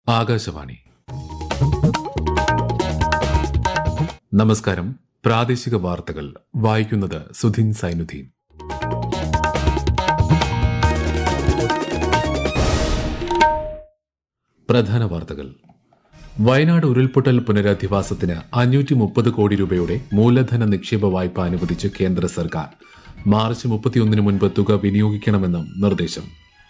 ആകാശവാണി നമസ്കാരം പ്രാദേശിക വാർത്തകൾ വായിക്കുന്നത് സുധിൻ സൈനുദ്ദീൻ പ്രധാന വാർത്തകൾ വയനാട് ഉരുൾപൊട്ടൽ പുനരധിവാസത്തിന് അഞ്ഞൂറ്റി മുപ്പത് കോടി രൂപയുടെ മൂലധന നിക്ഷേപ വായ്പ അനുവദിച്ച് കേന്ദ്ര സർക്കാർ മാർച്ച് മുപ്പത്തിയൊന്നിന് മുൻപ് തുക വിനിയോഗിക്കണമെന്നും നിർദ്ദേശം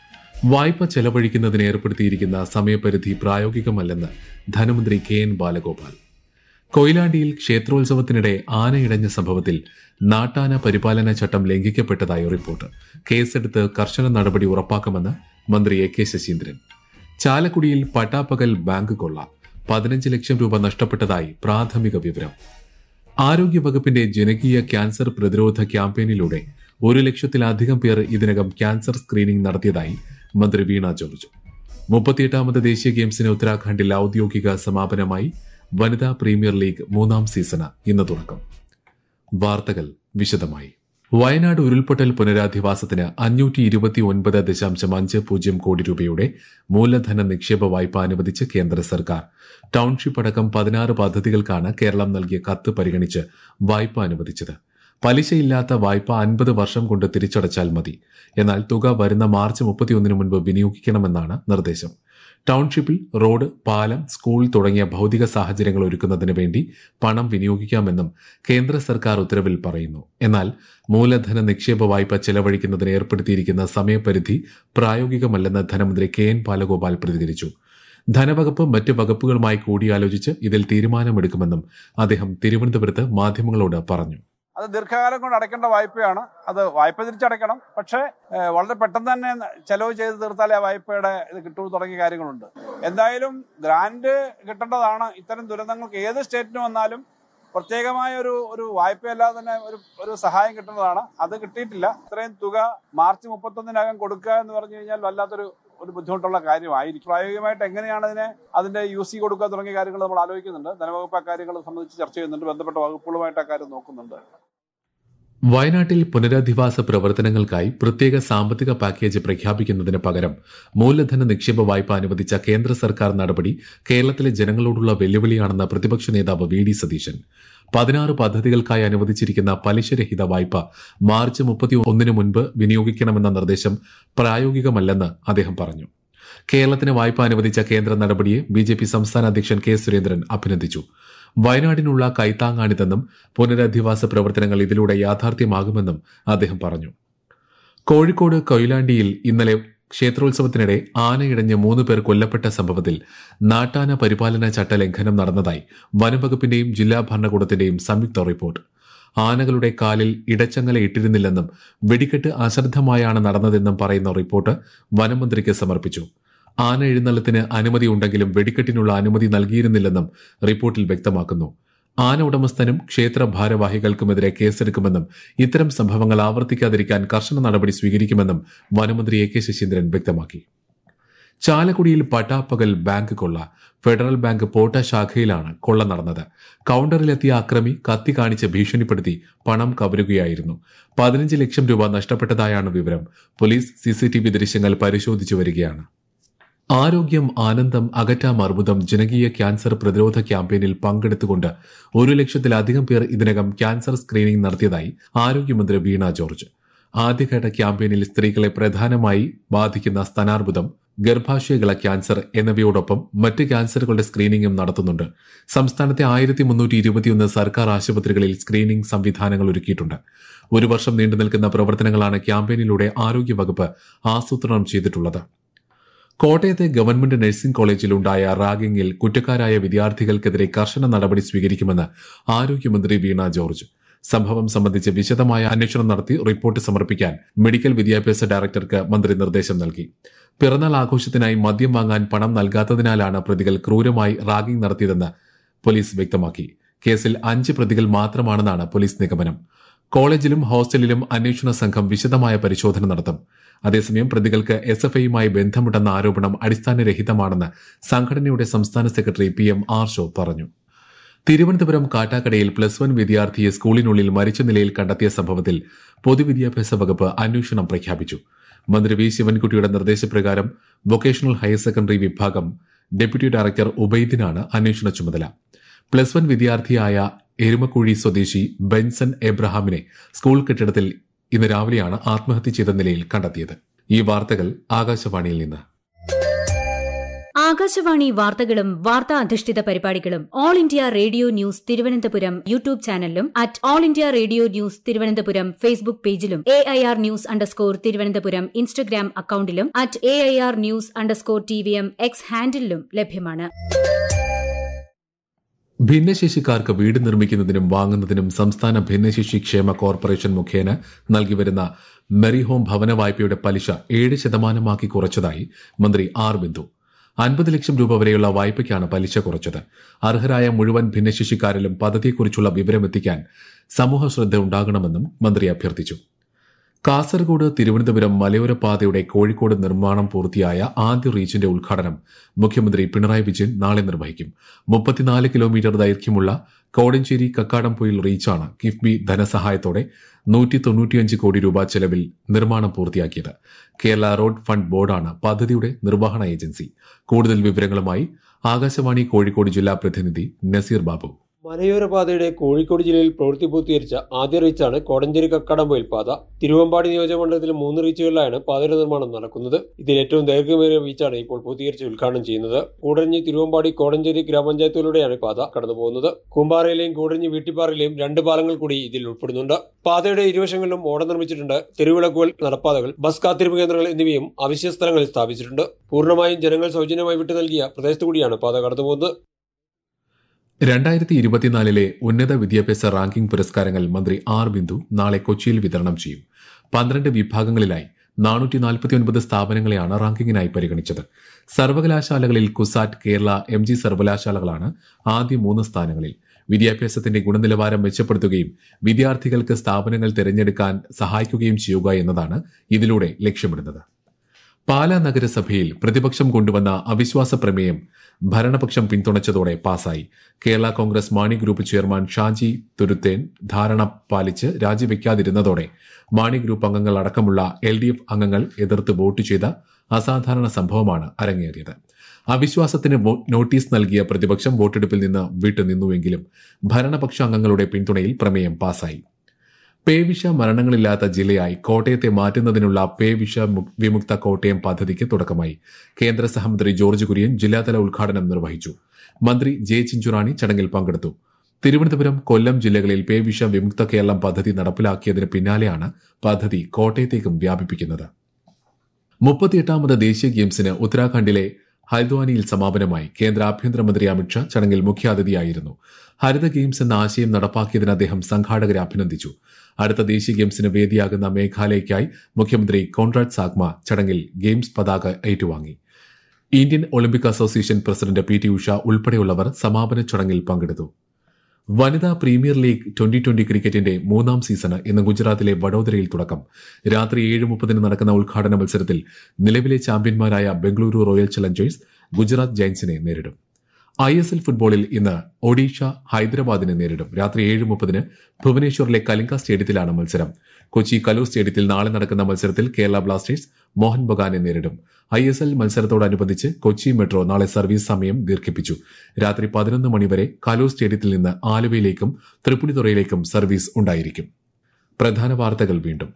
വായ്പ ചെലവഴിക്കുന്നതിന് ഏർപ്പെടുത്തിയിരിക്കുന്ന സമയപരിധി പ്രായോഗികമല്ലെന്ന് ധനമന്ത്രി കെ എൻ ബാലഗോപാൽ കൊയിലാണ്ടിയിൽ ക്ഷേത്രോത്സവത്തിനിടെ ആനയിടഞ്ഞ സംഭവത്തിൽ നാട്ടാന പരിപാലന ചട്ടം ലംഘിക്കപ്പെട്ടതായി റിപ്പോർട്ട് കേസെടുത്ത് കർശന നടപടി ഉറപ്പാക്കുമെന്ന് മന്ത്രി എ കെ ശശീന്ദ്രൻ ചാലക്കുടിയിൽ പട്ടാപ്പകൽ ബാങ്ക് കൊള്ള പതിനഞ്ച് ലക്ഷം രൂപ നഷ്ടപ്പെട്ടതായി പ്രാഥമിക വിവരം ആരോഗ്യവകുപ്പിന്റെ ജനകീയ ക്യാൻസർ പ്രതിരോധ ക്യാമ്പയിനിലൂടെ ഒരു ലക്ഷത്തിലധികം പേർ ഇതിനകം ക്യാൻസർ സ്ക്രീനിംഗ് നടത്തിയതായി മന്ത്രി വീണ ജോർജ് മുപ്പത്തിയെട്ടാമത് ദേശീയ ഗെയിംസിന് ഉത്തരാഖണ്ഡിൽ ഔദ്യോഗിക സമാപനമായി വനിതാ പ്രീമിയർ ലീഗ് മൂന്നാം സീസണ് ഇന്ന് തുടക്കം വാർത്തകൾ വിശദമായി വയനാട് ഉരുൾപൊട്ടൽ പുനരധിവാസത്തിന് അഞ്ഞൂറ്റി ഇരുപത്തി ഒൻപത് ദശാംശം അഞ്ച് പൂജ്യം കോടി രൂപയുടെ മൂലധന നിക്ഷേപ വായ്പ അനുവദിച്ച് കേന്ദ്ര സർക്കാർ ടൌൺഷിപ്പ് അടക്കം പതിനാറ് പദ്ധതികൾക്കാണ് കേരളം നൽകിയ കത്ത് പരിഗണിച്ച് വായ്പ അനുവദിച്ചത് പലിശയില്ലാത്ത വായ്പ അൻപത് വർഷം കൊണ്ട് തിരിച്ചടച്ചാൽ മതി എന്നാൽ തുക വരുന്ന മാർച്ച് മുപ്പത്തിയൊന്നിന് മുൻപ് വിനിയോഗിക്കണമെന്നാണ് നിർദ്ദേശം ടൌൺഷിപ്പിൽ റോഡ് പാലം സ്കൂൾ തുടങ്ങിയ ഭൌതിക സാഹചര്യങ്ങൾ ഒരുക്കുന്നതിന് വേണ്ടി പണം വിനിയോഗിക്കാമെന്നും കേന്ദ്ര സർക്കാർ ഉത്തരവിൽ പറയുന്നു എന്നാൽ മൂലധന നിക്ഷേപ വായ്പ ചെലവഴിക്കുന്നതിന് ഏർപ്പെടുത്തിയിരിക്കുന്ന സമയപരിധി പ്രായോഗികമല്ലെന്ന് ധനമന്ത്രി കെ എൻ ബാലഗോപാൽ പ്രതികരിച്ചു ധനവകുപ്പ് മറ്റ് വകുപ്പുകളുമായി കൂടിയാലോചിച്ച് ഇതിൽ തീരുമാനമെടുക്കുമെന്നും അദ്ദേഹം തിരുവനന്തപുരത്ത് മാധ്യമങ്ങളോട് പറഞ്ഞു അത് ദീർഘകാലം കൊണ്ട് അടയ്ക്കേണ്ട വായ്പയാണ് അത് വായ്പ തിരിച്ചടയ്ക്കണം പക്ഷേ ഏഹ്, വളരെ പെട്ടെന്ന് തന്നെ ചെലവ് ചെയ്ത് തീർത്താലേ ആ വായ്പയുടെ ഇത് കിട്ടൂ തുടങ്ങിയ കാര്യങ്ങളുണ്ട് എന്തായാലും ഗ്രാന്റ് കിട്ടേണ്ടതാണ് ഇത്തരം ദുരന്തങ്ങൾക്ക് ഏത് സ്റ്റേറ്റിന് വന്നാലും പ്രത്യേകമായ ഒരു ഒരു വായ്പയല്ലാതെ തന്നെ ഒരു ഒരു സഹായം കിട്ടേണ്ടതാണ് അത് കിട്ടിയിട്ടില്ല ഇത്രയും തുക മാർച്ച് മുപ്പത്തൊന്നിനകം കൊടുക്കുക എന്ന് പറഞ്ഞു കഴിഞ്ഞാൽ വല്ലാത്തൊരു ഒരു ബുദ്ധിമുട്ടുള്ള കാര്യമായിരിക്കും പ്രായോഗികമായിട്ട് എങ്ങനെയാണ് അതിനെ അതിന്റെ യു സി കൊടുക്കുക തുടങ്ങിയ കാര്യങ്ങൾ നമ്മൾ ആലോചിക്കുന്നുണ്ട് ധനവകുപ്പ് ആ കാര്യങ്ങൾ സംബന്ധിച്ച് ചർച്ച ചെയ്യുന്നുണ്ട് ബന്ധപ്പെട്ട വകുപ്പുകളുമായിട്ട് ആ കാര്യം നോക്കുന്നുണ്ട് വയനാട്ടിൽ പുനരധിവാസ പ്രവർത്തനങ്ങൾക്കായി പ്രത്യേക സാമ്പത്തിക പാക്കേജ് പ്രഖ്യാപിക്കുന്നതിന് പകരം മൂലധന നിക്ഷേപ വായ്പ അനുവദിച്ച കേന്ദ്ര സർക്കാർ നടപടി കേരളത്തിലെ ജനങ്ങളോടുള്ള വെല്ലുവിളിയാണെന്ന് പ്രതിപക്ഷ നേതാവ് വി ഡി സതീശൻ പതിനാറ് പദ്ധതികൾക്കായി അനുവദിച്ചിരിക്കുന്ന പലിശരഹിത വായ്പ മാർച്ച് മുപ്പത്തി ഒന്നിന് മുൻപ് വിനിയോഗിക്കണമെന്ന നിർദ്ദേശം പ്രായോഗികമല്ലെന്ന് അദ്ദേഹം പറഞ്ഞു കേരളത്തിന് വായ്പ അനുവദിച്ച കേന്ദ്ര നടപടിയെ ബി ജെ പി സംസ്ഥാന അധ്യക്ഷൻ കെ സുരേന്ദ്രൻ അഭിനന്ദിച്ചു വയനാടിനുള്ള കൈത്താങ്ങാണിതെന്നും പുനരധിവാസ പ്രവർത്തനങ്ങൾ ഇതിലൂടെ യാഥാർത്ഥ്യമാകുമെന്നും അദ്ദേഹം പറഞ്ഞു കോഴിക്കോട് കൊയിലാണ്ടിയിൽ ഇന്നലെ ക്ഷേത്രോത്സവത്തിനിടെ ആനയിടഞ്ഞ് മൂന്ന് പേർ കൊല്ലപ്പെട്ട സംഭവത്തിൽ നാട്ടാന പരിപാലന ചട്ടലംഘനം നടന്നതായി വനംവകുപ്പിന്റെയും ജില്ലാ ഭരണകൂടത്തിന്റെയും സംയുക്ത റിപ്പോർട്ട് ആനകളുടെ കാലിൽ ഇടച്ചങ്ങല ഇട്ടിരുന്നില്ലെന്നും വെടിക്കെട്ട് അശ്രദ്ധമായാണ് നടന്നതെന്നും പറയുന്ന റിപ്പോർട്ട് വനമന്ത്രിക്ക് സമർപ്പിച്ചു ആന എഴുന്നള്ളത്തിന് അനുമതി ഉണ്ടെങ്കിലും വെടിക്കെട്ടിനുള്ള അനുമതി നൽകിയിരുന്നില്ലെന്നും റിപ്പോർട്ടിൽ വ്യക്തമാക്കുന്നു ആന ഉടമസ്ഥനും ക്ഷേത്ര ഭാരവാഹികൾക്കുമെതിരെ കേസെടുക്കുമെന്നും ഇത്തരം സംഭവങ്ങൾ ആവർത്തിക്കാതിരിക്കാൻ കർശന നടപടി സ്വീകരിക്കുമെന്നും വനമന്ത്രി എ കെ ശശീന്ദ്രൻ വ്യക്തമാക്കി ചാലക്കുടിയിൽ പട്ടാപ്പകൽ ബാങ്ക് കൊള്ള ഫെഡറൽ ബാങ്ക് പോട്ട ശാഖയിലാണ് കൊള്ള നടന്നത് കൌണ്ടറിലെത്തിയ അക്രമി കത്തി കാണിച്ച് ഭീഷണിപ്പെടുത്തി പണം കവരുകയായിരുന്നു പതിനഞ്ച് ലക്ഷം രൂപ നഷ്ടപ്പെട്ടതായാണ് വിവരം പോലീസ് സിസിടിവി ദൃശ്യങ്ങൾ പരിശോധിച്ചു വരികയാണ് ആരോഗ്യം ആനന്ദം അകറ്റാം അർബുദം ജനകീയ ക്യാൻസർ പ്രതിരോധ ക്യാമ്പയിനിൽ പങ്കെടുത്തുകൊണ്ട് ഒരു ലക്ഷത്തിലധികം പേർ ഇതിനകം ക്യാൻസർ സ്ക്രീനിംഗ് നടത്തിയതായി ആരോഗ്യമന്ത്രി വീണ ജോർജ് ആദ്യഘട്ട ക്യാമ്പയിനിൽ സ്ത്രീകളെ പ്രധാനമായി ബാധിക്കുന്ന സ്തനാർബുദം ഗർഭാശയകള ക്യാൻസർ എന്നിവയോടൊപ്പം മറ്റ് ക്യാൻസറുകളുടെ സ്ക്രീനിംഗും നടത്തുന്നുണ്ട് സംസ്ഥാനത്തെ ആയിരത്തി മുന്നൂറ്റി ഇരുപത്തിയൊന്ന് സർക്കാർ ആശുപത്രികളിൽ സ്ക്രീനിംഗ് സംവിധാനങ്ങൾ ഒരുക്കിയിട്ടുണ്ട് ഒരു വർഷം നീണ്ടു നിൽക്കുന്ന പ്രവർത്തനങ്ങളാണ് ക്യാമ്പയിനിലൂടെ ആരോഗ്യവകുപ്പ് ആസൂത്രണം ചെയ്തിട്ടുള്ളത് കോട്ടയത്തെ ഗവൺമെന്റ് നഴ്സിംഗ് കോളേജിലുണ്ടായ റാഗിംഗിൽ കുറ്റക്കാരായ വിദ്യാർത്ഥികൾക്കെതിരെ കർശന നടപടി സ്വീകരിക്കുമെന്ന് ആരോഗ്യമന്ത്രി വീണ ജോർജ് സംഭവം സംബന്ധിച്ച് വിശദമായ അന്വേഷണം നടത്തി റിപ്പോർട്ട് സമർപ്പിക്കാൻ മെഡിക്കൽ വിദ്യാഭ്യാസ ഡയറക്ടർക്ക് മന്ത്രി നിർദ്ദേശം നൽകി പിറന്നാൾ ആഘോഷത്തിനായി മദ്യം വാങ്ങാൻ പണം നൽകാത്തതിനാലാണ് പ്രതികൾ ക്രൂരമായി റാഗിംഗ് നടത്തിയതെന്ന് പോലീസ് വ്യക്തമാക്കി കേസിൽ അഞ്ച് പ്രതികൾ മാത്രമാണെന്നാണ് പോലീസ് നിഗമനം കോളേജിലും ഹോസ്റ്റലിലും അന്വേഷണ സംഘം വിശദമായ പരിശോധന നടത്തും അതേസമയം പ്രതികൾക്ക് എസ് എഫ് ഐയുമായി ബന്ധമുണ്ടെന്ന ആരോപണം അടിസ്ഥാനരഹിതമാണെന്ന് സംഘടനയുടെ സംസ്ഥാന സെക്രട്ടറി പി എം ആർ ഷോ പറഞ്ഞു തിരുവനന്തപുരം കാട്ടാക്കടയിൽ പ്ലസ് വൺ വിദ്യാർത്ഥിയെ സ്കൂളിനുള്ളിൽ മരിച്ച നിലയിൽ കണ്ടെത്തിയ സംഭവത്തിൽ പൊതുവിദ്യാഭ്യാസ വകുപ്പ് അന്വേഷണം പ്രഖ്യാപിച്ചു മന്ത്രി വി ശിവൻകുട്ടിയുടെ നിർദ്ദേശപ്രകാരം വൊക്കേഷണൽ ഹയർ സെക്കൻഡറി വിഭാഗം ഡെപ്യൂട്ടി ഡയറക്ടർ ഉബൈദിനാണ് അന്വേഷണ ചുമതല പ്ലസ് വൺ വിദ്യാർത്ഥിയായ എരുമക്കുഴി സ്വദേശി ബെൻസൺ എബ്രഹാമിനെ സ്കൂൾ കെട്ടിടത്തിൽ ഇന്ന് രാവിലെയാണ് ആത്മഹത്യ ചെയ്ത നിലയിൽ കണ്ടെത്തിയത് ഈ വാർത്തകൾ ആകാശവാണിയിൽ നിന്ന് ആകാശവാണി വാർത്തകളും വാർത്താ അധിഷ്ഠിത പരിപാടികളും All India Radio news Thiruvananthapuram YouTube ചാനലിലും at All India Radio news Thiruvananthapuram Facebook പേജിലും A I R news underscore Thiruvananthapuram Instagram അക്കൌണ്ടിലും at A I R news underscore T V M X ഹാൻഡിലും ലഭ്യമാണ് ഭിന്നശേഷിക്കാർക്ക് വീട് നിർമ്മിക്കുന്നതിനും വാങ്ങുന്നതിനും സംസ്ഥാന ഭിന്നശേഷി ക്ഷേമ കോർപ്പറേഷൻ മുഖേന നൽകിവരുന്ന മെറി ഹോം ഭവന വായ്പയുടെ പലിശ ഏഴ് ശതമാനമാക്കി കുറച്ചതായി മന്ത്രി ആർ ബിന്ദു അൻപത് ലക്ഷം രൂപ വരെയുള്ള വായ്പയ്ക്കാണ് പലിശ കുറച്ചത് അർഹരായ മുഴുവൻ ഭിന്നശേഷിക്കാരിലും പദ്ധതിയെക്കുറിച്ചുള്ള വിവരമെത്തിക്കാൻ സമൂഹ ശ്രദ്ധ ഉണ്ടാകണമെന്നും മന്ത്രി അഭ്യർത്ഥിച്ചു കാസർഗോഡ് തിരുവനന്തപുരം മലയോര പാതയുടെ കോഴിക്കോട് നിർമ്മാണം പൂർത്തിയായ ആദ്യ റീച്ചിന്റെ ഉദ്ഘാടനം മുഖ്യമന്ത്രി പിണറായി വിജയൻ നാളെ നിർവഹിക്കും മുപ്പത്തിനാല് കിലോമീറ്റർ ദൈർഘ്യമുള്ള കോടഞ്ചേരി കക്കാടംപൊയിൽ റീച്ചാണ് കിഫ്ബി ധനസഹായത്തോടെ നൂറ്റി തൊണ്ണൂറ്റിയഞ്ച് കോടി രൂപ ചെലവിൽ നിർമ്മാണം പൂർത്തിയാക്കിയത് കേരള റോഡ് ഫണ്ട് ബോർഡാണ് പദ്ധതിയുടെ നിർവഹണ ഏജൻസി കൂടുതൽ വിവരങ്ങളുമായി ആകാശവാണി കോഴിക്കോട് ജില്ലാ പ്രതിനിധി നസീർ ബാബു മലയോര പാതയുടെ കോഴിക്കോട് ജില്ലയിൽ പ്രവൃത്തി പൂർത്തീകരിച്ച ആദ്യ റീച്ചാണ് കോടഞ്ചേരി കക്കാടംപൊയിൽ പാത തിരുവമ്പാടി നിയോജകമണ്ഡലത്തിൽ മൂന്ന് റീച്ചുകളിലാണ് പാതയുടെ നിർമ്മാണം നടക്കുന്നത് ഇതിൽ ഏറ്റവും ദൈർഘ്യമേറിയ റീച്ചാണ് ഇപ്പോൾ പൂർത്തീകരിച്ച് ഉദ്ഘാടനം ചെയ്യുന്നത് കൂടഞ്ഞി തിരുവമ്പാടി കോടഞ്ചേരി ഗ്രാമപഞ്ചായത്തുകളിലൂടെയാണ് പാത കടന്നുപോകുന്നത് കൂമ്പാറയിലെയും കൂടഞ്ഞി വീട്ടിപ്പാറയിലെയും രണ്ട് പാലങ്ങൾ കൂടി ഇതിൽ ഉൾപ്പെടുന്നുണ്ട് പാതയുടെ ഇരുവശങ്ങളിലും ഓട നിർമ്മിച്ചിട്ടുണ്ട് തെരുവിളക്കുകൾ നടപ്പാതകൾ ബസ് കാത്തിരിപ്പ് കേന്ദ്രങ്ങൾ എന്നിവയും അവശ്യ സ്ഥലങ്ങളിൽ സ്ഥാപിച്ചിട്ടുണ്ട് പൂർണ്ണമായും ജനങ്ങൾ സൗജന്യമായി വിട്ടു നൽകിയ പ്രദേശത്തു കൂടിയാണ് പാത കടന്നുപോകുന്നത് രണ്ടായിരത്തി ഇരുപത്തിനാലിലെ ഉന്നത വിദ്യാഭ്യാസ റാങ്കിംഗ് പുരസ്കാരങ്ങൾ മന്ത്രി ആർ ബിന്ദു നാളെ കൊച്ചിയിൽ വിതരണം ചെയ്യും പന്ത്രണ്ട് വിഭാഗങ്ങളിലായി നാനൂറ്റി നാൽപ്പത്തിയൊൻപത് സ്ഥാപനങ്ങളെയാണ് റാങ്കിങ്ങിനായി പരിഗണിച്ചത് സർവകലാശാലകളിൽ കുസാറ്റ് കേരള എം ജി സർവകലാശാലകളാണ് ആദ്യ മൂന്ന് സ്ഥാനങ്ങളിൽ വിദ്യാഭ്യാസത്തിന്റെ ഗുണനിലവാരം മെച്ചപ്പെടുത്തുകയും വിദ്യാർത്ഥികൾക്ക് സ്ഥാപനങ്ങൾ തിരഞ്ഞെടുക്കാൻ സഹായിക്കുകയും ചെയ്യുക എന്നതാണ് ഇതിലൂടെ ലക്ഷ്യമിടുന്നത് പാലാ നഗരസഭയിൽ പ്രതിപക്ഷം കൊണ്ടുവന്ന അവിശ്വാസ പ്രമേയം ഭരണപക്ഷം പിന്തുണച്ചതോടെ പാസായി കേരള കോൺഗ്രസ് മാണി ഗ്രൂപ്പ് ചെയർമാൻ ഷാജി തുരുത്തേൻ ധാരണ പാലിച്ച് രാജിവെക്കാതിരുന്നതോടെ മാണി ഗ്രൂപ്പ് അംഗങ്ങൾ അടക്കമുള്ള എൽ ഡി എഫ് അംഗങ്ങൾ എതിർത്ത് വോട്ട് ചെയ്ത അസാധാരണ സംഭവമാണ് അരങ്ങേറിയത് അവിശ്വാസത്തിന് വോ- നോട്ടീസ് നൽകിയ പ്രതിപക്ഷം വോട്ടെടുപ്പിൽ നിന്ന് വിട്ടുനിന്നുവെങ്കിലും ഭരണപക്ഷ അംഗങ്ങളുടെ പിന്തുണയിൽ പ്രമേയം പാസായി പേവിഷ മരണങ്ങളില്ലാത്ത ജില്ലയായി കോട്ടയത്തെ മാറ്റുന്നതിനുള്ള പേവിഷ മു- വിമുക്ത കോട്ടയം പദ്ധതിക്ക് തുടക്കമായി കേന്ദ്ര സഹമന്ത്രി ജോർജ് കുര്യൻ ജില്ലാതല ഉദ്ഘാടനം നിർവഹിച്ചു മന്ത്രി ജെ ചിഞ്ചുറാണി ചടങ്ങിൽ പങ്കെടുത്തു തിരുവനന്തപുരം കൊല്ലം ജില്ലകളിൽ പേവിഷ വിമുക്ത കേരളം പദ്ധതി നടപ്പിലാക്കിയതിന് പിന്നാലെയാണ് പദ്ധതി കോട്ടയത്തേക്കും വ്യാപിപ്പിക്കുന്നത് മുപ്പത്തിയെട്ടാമത് ദേശീയ ഗെയിംസിന് ഉത്തരാഖണ്ഡിലെ ഹൽദ്വാനിയിൽ സമാപനമായി കേന്ദ്ര ആഭ്യന്തരമന്ത്രി അമിത്ഷാ ചടങ്ങിൽ മുഖ്യാതിഥിയായിരുന്നു ഹരിത ഗെയിംസ് എന്ന ആശയം നടപ്പാക്കിയതിന് അദ്ദേഹം സംഘാടകരെ അഭിനന്ദിച്ചു അടുത്ത ദേശീയ ഗെയിംസിന് വേദിയാകുന്ന മേഘാലയയ്ക്കായി മുഖ്യമന്ത്രി കോൺറാഡ് സാഗ്മ ചടങ്ങിൽ ഗെയിംസ് പതാക ഏറ്റുവാങ്ങി Indian Olympic association president P T Usha ഉൾപ്പെടെയുള്ളവർ സമാപന ചടങ്ങിൽ പങ്കെടുത്തു വനിതാ പ്രീമിയർ ലീഗ് ട്വന്റി ട്വന്റി ക്രിക്കറ്റിന്റെ മൂന്നാം സീസണ് ഇന്ന് ഗുജറാത്തിലെ വഡോദരയിൽ തുടക്കം രാത്രി ഏഴ് മുപ്പതിന് നടക്കുന്ന ഉദ്ഘാടന മത്സരത്തിൽ നിലവിലെ ചാമ്പ്യന്മാരായ ബംഗളൂരു റോയൽ ചലഞ്ചേഴ്സ് ഗുജറാത്ത് ജയൻസിനെ നേരിടും ഐ എസ് എൽ ഫുട്ബോളിൽ ഇന്ന് ഒഡീഷ ഹൈദരാബാദിനെ നേരിടും രാത്രി ഏഴ് മുപ്പതിന് ഭുവനേശ്വറിലെ കലിംഗ സ്റ്റേഡിയത്തിലാണ് മത്സരം കൊച്ചി കലൂർ സ്റ്റേഡിയത്തിൽ നാളെ നടക്കുന്ന മത്സരത്തിൽ കേരള ബ്ലാസ്റ്റേഴ്സ് മോഹൻ ബഗാനെ നേരിടും ഐ എസ് എൽ മത്സരത്തോടനുബന്ധിച്ച് കൊച്ചി മെട്രോ നാളെ സർവീസ് സമയം ദീർഘിപ്പിച്ചു രാത്രി പതിനൊന്ന് മണിവരെ കലൂർ സ്റ്റേഡിയത്തിൽ നിന്ന് ആലുവയിലേക്കും തൃപ്പൂണിത്തുറയിലേക്കും സർവീസ് ഉണ്ടായിരിക്കും പ്രധാന വാർത്തകൾ വീണ്ടും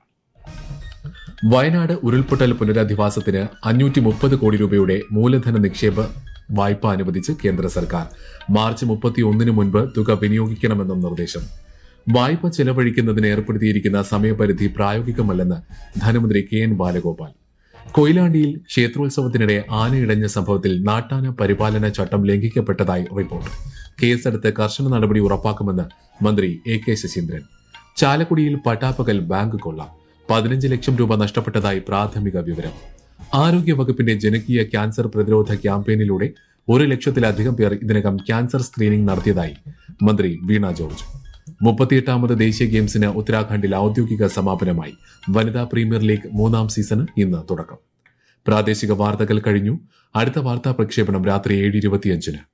വയനാട് ഉരുൾപൊട്ടൽ പുനരധിവാസത്തിന് അഞ്ഞൂറ്റി മുപ്പത് കോടി രൂപയുടെ മൂലധന നിക്ഷേപ വായ്പ അനുവദിച്ച് കേന്ദ്ര സർക്കാർ മാർച്ച് മുപ്പത്തി ഒന്നിന് മുൻപ് തുക വിനിയോഗിക്കണമെന്നും നിർദ്ദേശം വായ്പ ചെലവഴിക്കുന്നതിന് ഏർപ്പെടുത്തിയിരിക്കുന്ന സമയപരിധി പ്രായോഗികമല്ലെന്ന് ധനമന്ത്രി കെ എൻ ബാലഗോപാൽ കൊയിലാണ്ടിയിൽ ക്ഷേത്രോത്സവത്തിനിടെ ആനയിടഞ്ഞ സംഭവത്തിൽ നാട്ടാന പരിപാലന ചട്ടം ലംഘിക്കപ്പെട്ടതായി റിപ്പോർട്ട് കേസെടുത്ത് കർശന നടപടി ഉറപ്പാക്കുമെന്ന് മന്ത്രി എ കെ ശശീന്ദ്രൻ ചാലക്കുടിയിൽ പട്ടാപ്പകൽ ബാങ്ക് കൊള്ള പതിനഞ്ച് ലക്ഷം രൂപ നഷ്ടപ്പെട്ടതായി പ്രാഥമിക വിവരം ആരോഗ്യ വകുപ്പിന്റെ ജനകീയ ക്യാൻസർ പ്രതിരോധ ക്യാമ്പയിനിലൂടെ ഒരു ലക്ഷത്തിലധികം പേർ ഇതിനകം ക്യാൻസർ സ്ക്രീനിംഗ് നടത്തിയതായി മന്ത്രി വീണ ജോർജ് മുപ്പത്തിയെട്ടാമത് ദേശീയ ഗെയിംസിന് ഉത്തരാഖണ്ഡിൽ ഔദ്യോഗിക സമാപനമായി വനിതാ പ്രീമിയർ ലീഗ് മൂന്നാം സീസണ് ഇന്ന് തുടക്കം പ്രാദേശിക വാർത്തകൾ കഴിഞ്ഞു അടുത്ത വാർത്താ പ്രക്ഷേപണം രാത്രി ഏഴ് ഇരുപത്തിയഞ്ചിന്